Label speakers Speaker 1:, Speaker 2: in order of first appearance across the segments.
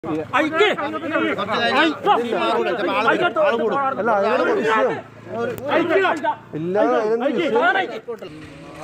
Speaker 1: അല്ല അതിനാണ് വിഷയം ഇല്ല അതിനെന്ത് വിഷയം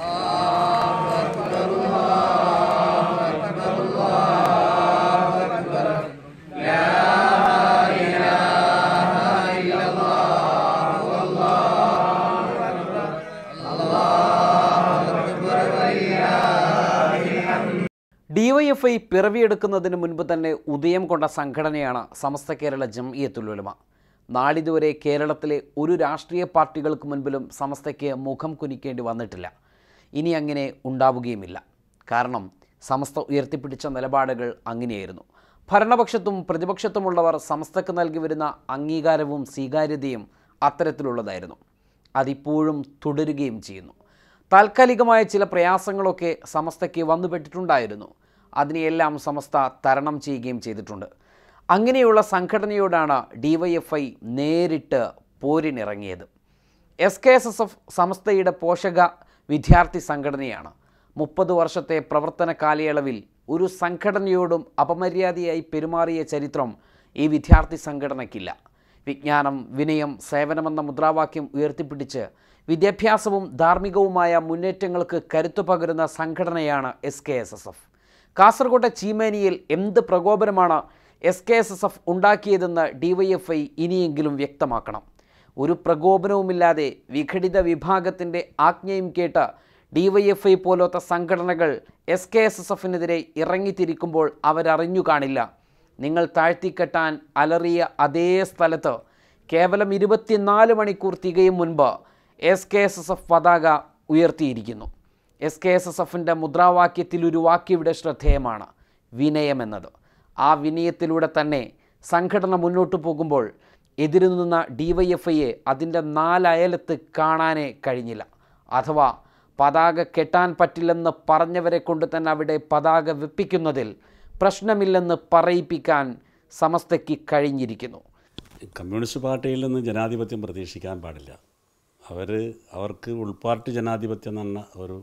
Speaker 2: ഡിവൈഎഫ്ഐ പിറവിയെടുക്കുന്നതിന് മുൻപ് തന്നെ ഉദയം കൊണ്ട സംഘടനയാണ് സമസ്ത കേരള ജംഇയത്തുൽ ഉലമ നാളിതുവരെ കേരളത്തിലെ ഒരു രാഷ്ട്രീയ പാർട്ടികൾക്ക് മുൻപിലും സമസ്തയ്ക്ക് മുഖം കുനിക്കേണ്ടി വന്നിട്ടില്ല ഇനി അങ്ങനെ ഉണ്ടാവുകയുമില്ല കാരണം സമസ്ത ഉയർത്തിപ്പിടിച്ച നിലപാടുകൾ അങ്ങനെയായിരുന്നു ഭരണപക്ഷത്തും പ്രതിപക്ഷത്തുമുള്ളവർ സമസ്തക്ക് നൽകി വരുന്ന അംഗീകാരവും സ്വീകാര്യതയും അത്തരത്തിലുള്ളതായിരുന്നു അതിപ്പോഴും തുടരുകയും ചെയ്യുന്നു താൽക്കാലികമായ ചില പ്രയാസങ്ങളൊക്കെ സമസ്തയ്ക്ക് വന്നുപെട്ടിട്ടുണ്ടായിരുന്നു അതിനെയെല്ലാം സമസ്ത തരണം ചെയ്യുകയും ചെയ്തിട്ടുണ്ട് അങ്ങനെയുള്ള സംഘടനയോടാണ് ഡിവൈഎഫ്ഐ നേരിട്ട് പോരിനിറങ്ങിയത് S K S S F സമസ്തയുടെ പോഷക വിദ്യാർത്ഥി സംഘടനയാണ് മുപ്പത് വർഷത്തെ പ്രവർത്തന കാലയളവിൽ ഒരു സംഘടനയോടും അപമര്യാദയായി പെരുമാറിയ ചരിത്രം ഈ വിദ്യാർത്ഥി സംഘടനയ്ക്കില്ല വിജ്ഞാനം വിനയം സേവനമെന്ന മുദ്രാവാക്യം ഉയർത്തിപ്പിടിച്ച് വിദ്യാഭ്യാസവും ധാർമ്മികവുമായ മുന്നേറ്റങ്ങൾക്ക് കരുത്തു പകരുന്ന സംഘടനയാണ് S K S S F കാസർകോട്ടെ ചീമേനിയിൽ എന്ത് പ്രകോപനമാണ് S K S S F ഉണ്ടാക്കിയതെന്ന് ഡിവൈഎഫ്ഐ ഇനിയെങ്കിലും വ്യക്തമാക്കണം ഒരു പ്രകോപനവുമില്ലാതെ വിഘടിത വിഭാഗത്തിൻ്റെ ആജ്ഞയും കേട്ട് ഡിവൈഎഫ്ഐ പോലത്തെ സംഘടനകൾ എസ് കെ എസ് എസ് എഫിനെതിരെ ഇറങ്ങിത്തിരിക്കുമ്പോൾ അവരറിഞ്ഞു കാണില്ല നിങ്ങൾ താഴ്ത്തിക്കെട്ടാൻ അലറിയ അതേ സ്ഥലത്ത് കേവലം ഇരുപത്തിനാല് മണിക്കൂർ തികയും മുൻപ് S K S S F പതാക ഉയർത്തിയിരിക്കുന്നു എസ് കെ എസ് എസ് എഫിൻ്റെ മുദ്രാവാക്യത്തിൽ ഒരു വാക്കിവിടെ ശ്രദ്ധേയമാണ് വിനയമെന്നത് ആ വിനയത്തിലൂടെ തന്നെ സംഘടന മുന്നോട്ട് പോകുമ്പോൾ എതിരു നിന്ന ഡി വൈ എഫ് ഐയെ അതിൻ്റെ നാലയലത്ത് കാണാനേ കഴിഞ്ഞില്ല അഥവാ പതാക കെട്ടാൻ പറ്റില്ലെന്ന് പറഞ്ഞവരെ കൊണ്ട് തന്നെ അവിടെ പതാക വെപ്പിക്കുന്നതിൽ പ്രശ്നമില്ലെന്ന് പറയിപ്പിക്കാൻ സമസ്തയ്ക്ക് കഴിഞ്ഞിരിക്കുന്നു
Speaker 3: കമ്മ്യൂണിസ്റ്റ് പാർട്ടിയിൽ നിന്ന് ജനാധിപത്യം പ്രതീക്ഷിക്കാൻ പാടില്ല അവർ അവർക്ക് ഉൾപാർട്ടി ജനാധിപത്യം എന്ന ഒരു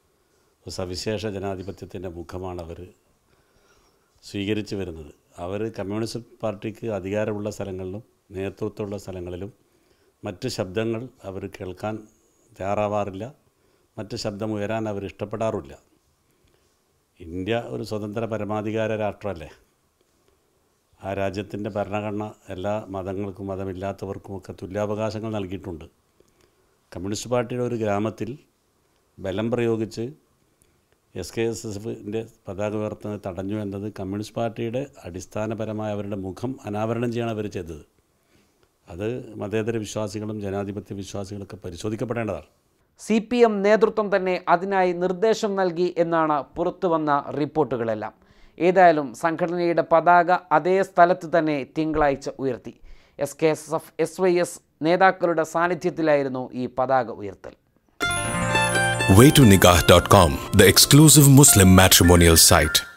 Speaker 3: ഒരു സവിശേഷ ജനാധിപത്യത്തിൻ്റെ മുഖമാണ് അവർ സ്വീകരിച്ചു വരുന്നത് അവർ കമ്മ്യൂണിസ്റ്റ് പാർട്ടിക്ക് അധികാരമുള്ള സ്ഥലങ്ങളിലും നേതൃത്വമുള്ള സ്ഥലങ്ങളിലും മറ്റ് ശബ്ദങ്ങൾ അവർ കേൾക്കാൻ തയ്യാറാവാറില്ല മറ്റ് ശബ്ദം ഉയരാൻ അവർ ഇഷ്ടപ്പെടാറില്ല ഇന്ത്യ ഒരു സ്വതന്ത്ര പരമാധികാര രാഷ്ട്രമല്ലേ ആ രാജ്യത്തിൻ്റെ ഭരണഘടന എല്ലാ മതങ്ങൾക്കും മതമില്ലാത്തവർക്കുമൊക്കെ തുല്യാവകാശങ്ങൾ നൽകിയിട്ടുണ്ട് കമ്മ്യൂണിസ്റ്റ് പാർട്ടിയുടെ ഒരു ഗ്രാമത്തിൽ ബലം പ്രയോഗിച്ച് എസ് കെ എസ് എസ് എഫിൻ്റെ പതാക ഉയർത്തുന്നത് തടഞ്ഞു എന്നത് കമ്മ്യൂണിസ്റ്റ് പാർട്ടിയുടെ അടിസ്ഥാനപരമായ അവരുടെ മുഖം അനാവരണം ചെയ്യാണ് അവർ ചെയ്തത് അത് മതേതര വിശ്വാസികളും ജനാധിപത്യ വിശ്വാസികളൊക്കെ പരിശോധിക്കപ്പെടേണ്ടതാണ്
Speaker 2: സി പി എം നേതൃത്വം തന്നെ അതിനായി നിർദ്ദേശം നൽകി എന്നാണ് പുറത്തു വന്ന റിപ്പോർട്ടുകളെല്ലാം ഏതായാലും സംഘടനയുടെ പതാക അതേ സ്ഥലത്ത് തന്നെ തിങ്കളാഴ്ച ഉയർത്തി S K S F S Y S നേതാക്കളുടെ സാന്നിധ്യത്തിലായിരുന്നു ഈ പതാക ഉയർത്തൽ
Speaker 4: waytonikah.com, the exclusive Muslim matrimonial site.